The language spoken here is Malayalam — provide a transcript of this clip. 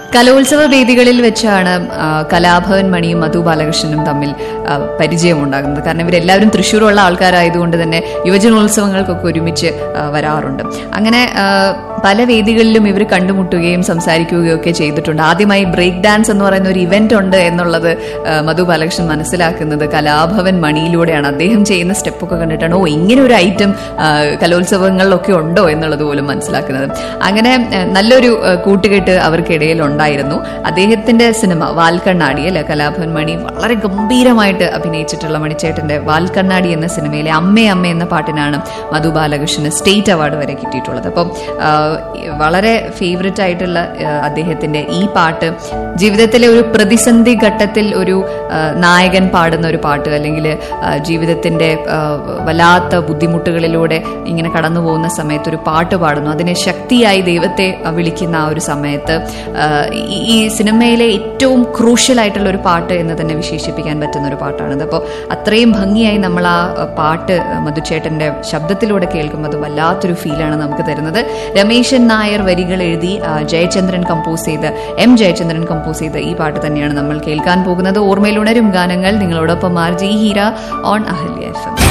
കലോത്സവ വേദികളിൽ വെച്ചാണ് ആ, കലാഭവൻ മണിയും മധു ബാലകൃഷ്ണനും തമ്മിൽ ആ, പരിചയമുണ്ടാകുന്നത് കാരണം ഇവരെല്ലാവരും തൃശ്ശൂരുള്ള ആൾക്കാരായതുകൊണ്ട് തന്നെ യുവജനോത്സവങ്ങൾക്കൊക്കെ ഒരുമിച്ച് ആ, വരാറുണ്ട് അങ്ങനെ ആ, പല വേദികളിലും ഇവർ കണ്ടുമുട്ടുകയും സംസാരിക്കുകയും ഒക്കെ ചെയ്തിട്ടുണ്ട് ആദ്യമായി ബ്രേക്ക് ഡാൻസ് എന്ന് പറയുന്ന ഒരു ഇവന്റ് ഉണ്ട് എന്നുള്ളത് ആ, മധു ബാലകൃഷ്ണൻ മനസ്സിലാക്കുന്നത് കലാഭവൻ മണിയിലൂടെയാണ് അദ്ദേഹം ചെയ്യുന്ന സ്റ്റെപ്പൊക്കെ കണ്ടിട്ടാണ് ഓ ഇങ്ങനെ ഒരു ഐറ്റം കലോത്സവങ്ങളിലൊക്കെ ഉണ്ടോ എന്നുള്ളത് പോലും മനസ്സിലാക്കുന്നത് അങ്ങനെ ആ, നല്ലൊരു ആ, കൂട്ടുകെട്ട് അവർക്കിടയിൽ ഉണ്ടായിരുന്നു അദ്ദേഹത്തിന്റെ സിനിമ വാൽക്കണ്ണാടി അല്ലെ കലാഭവൻ മണി വളരെ ഗംഭീരമായിട്ട് അഭിനയിച്ചിട്ടുള്ള മണിച്ചേട്ടന്റെ വാൽക്കണ്ണാടി എന്ന സിനിമയിലെ അമ്മേ അമ്മ എന്ന പാട്ടിനാണ് മധു ബാലകൃഷ്ണന് സ്റ്റേറ്റ് അവാർഡ് വരെ കിട്ടിയിട്ടുള്ളത് അപ്പം ആ, വളരെ ഫേവററ്റ് ആയിട്ടുള്ള ആ, അദ്ദേഹത്തിന്റെ ഈ പാട്ട് ജീവിതത്തിലെ ഒരു പ്രതിസന്ധി ഘട്ടത്തിൽ ഒരു ആ, നായകൻ പാടുന്ന ഒരു പാട്ട് അല്ലെങ്കിൽ ആ, ജീവിതത്തിന്റെ ആ, വല്ലാത്ത ബുദ്ധിമുട്ടുകളിലൂടെ ഇങ്ങനെ കടന്നു പോകുന്ന സമയത്ത് ഒരു പാട്ട് പാടുന്നു അതിനെ ശക്തിയായി ദൈവത്തെ ആ, വിളിക്കുന്ന ആ ഒരു സമയത്ത് ആ, ഈ- ഈ സിനിമയിലെ ഏറ്റവും ക്രൂഷ്യൽ ആയിട്ടുള്ള ഒരു പാട്ട് എന്ന് തന്നെ വിശേഷിപ്പിക്കാൻ പറ്റുന്ന ഒരു പാട്ടാണിത് അപ്പോൾ അത്രയും ഭംഗിയായി നമ്മൾ ആ ആ, പാട്ട് മധുചേട്ടന്റെ ശബ്ദത്തിലൂടെ കേൾക്കുമ്പോൾ അത് വല്ലാത്തൊരു ഫീലാണ് നമുക്ക് തരുന്നത് രമേശൻ നായർ വരികൾ എഴുതി ആ, ജയചന്ദ്രൻ കമ്പോസ് ചെയ്ത് എം ജയചന്ദ്രൻ കമ്പോസ് ചെയ്ത ഈ പാട്ട് തന്നെയാണ് നമ്മൾ കേൾക്കാൻ പോകുന്നത് ഓർമ്മയിലുണരും ഗാനങ്ങൾ നിങ്ങളോടൊപ്പം R G Heera on Ahalya F M